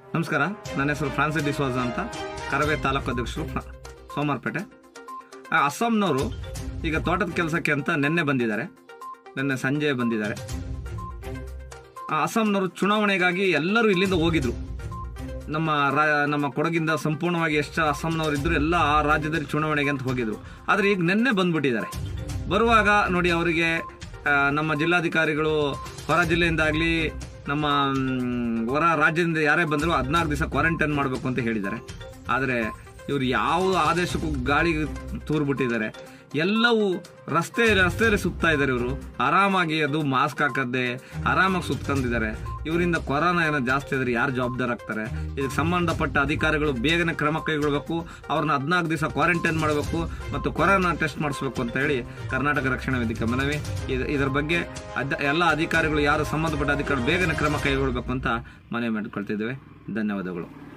ನಮಸ್ಕಾರ ನನ್ನ ಹೆಸರು ಫ್ರಾನ್ಸಿಸ್ ಡಿಸೋಜ ಅಂತ ಕರವೇ ತಾಲೂಕು ಅಧ್ಯಕ್ಷರು ಫ್ರ- ಸೋಮವಾರಪೇಟೆ ಆ, ಅಸ್ಸಾಂನವರು ಈಗ ತೋಟದ ಕೆಲಸಕ್ಕೆ ಅಂತ ನಿನ್ನೆ ಬಂದಿದ್ದಾರೆ ನಿನ್ನೆ ಸಂಜೆ ಬಂದಿದ್ದಾರೆ ಆ ಅಸ್ಸಾಂನವರು ಚುನಾವಣೆಗಾಗಿ ಎಲ್ಲರೂ ಇಲ್ಲಿಂದ ಹೋಗಿದ್ರು ನಮ್ಮ ರಾ ನಮ್ಮ ಕೊಡಗಿಂದ ಸಂಪೂರ್ಣವಾಗಿ ಎಷ್ಟು ಅಸ್ಸಾಂನವರು ಇದ್ರು ಎಲ್ಲ ಆ ರಾಜ್ಯದಲ್ಲಿ ಚುನಾವಣೆಗೆ ಅಂತ ಹೋಗಿದ್ರು ಆದರೆ ಈಗ ನಿನ್ನೆ ಬಂದ್ಬಿಟ್ಟಿದ್ದಾರೆ ಬರುವಾಗ ನೋಡಿ ಅವರಿಗೆ ಆ, ನಮ್ಮ ಜಿಲ್ಲಾಧಿಕಾರಿಗಳು ಹೊರ ಜಿಲ್ಲೆಯಿಂದಾಗಲಿ ನಮ್ಮ ಮ್, ಹೊರ ರಾಜ್ಯದಿಂದ ಯಾರೇ ಬಂದರೂ ಹದಿನಾಲ್ಕು ದಿವಸ ಕ್ವಾರಂಟೈನ್ ಮಾಡಬೇಕು ಅಂತ ಹೇಳಿದ್ದಾರೆ ಆದರೆ ಇವರು ಯಾವ ಆದೇಶಕ್ಕೂ ಗಾಳಿ ತೂರ್ಬಿಟ್ಟಿದ್ದಾರೆ ಎಲ್ಲವೂ ರಸ್ತೆ ರಸ್ತೆಯಲ್ಲಿ ಸುತ್ತಾ ಇದ್ದಾರೆ ಇವರು ಆರಾಮಾಗಿ ಅದು ಮಾಸ್ಕ್ ಹಾಕದ್ದೆ ಆರಾಮಾಗಿ ಸುತ್ಕೊಂಡಿದ್ದಾರೆ ಇವರಿಂದ ಕೊರೋನಾ ಏನೋ ಜಾಸ್ತಿ ಆದರೆ ಯಾರು ಜವಾಬ್ದಾರ ಆಗ್ತಾರೆ ಇದಕ್ಕೆ ಸಂಬಂಧಪಟ್ಟ ಅಧಿಕಾರಿಗಳು ಬೇಗನೆ ಕ್ರಮ ಕೈಗೊಳ್ಳಬೇಕು ಅವ್ರನ್ನ ಹದಿನಾಲ್ಕು ದಿವಸ ಕ್ವಾರಂಟೈನ್ ಮಾಡಬೇಕು ಮತ್ತು ಕೊರೋನಾ ಟೆಸ್ಟ್ ಮಾಡಿಸ್ಬೇಕು ಅಂತ ಹೇಳಿ ಕರ್ನಾಟಕ ರಕ್ಷಣಾ ವೇದಿಕೆ ಮನವಿ ಇದ್- ಇದರ ಬಗ್ಗೆ ಅದ ಎಲ್ಲ ಅಧಿಕಾರಿಗಳು ಯಾರು ಸಂಬಂಧಪಟ್ಟ ಅಧಿಕಾರಿಗಳು ಬೇಗನೆ ಕ್ರಮ ಕೈಗೊಳ್ಳಬೇಕು ಅಂತ ಮನವಿ ಮಾಡಿಕೊಳ್ತಿದ್ದೇವೆ ಧನ್ಯವಾದಗಳು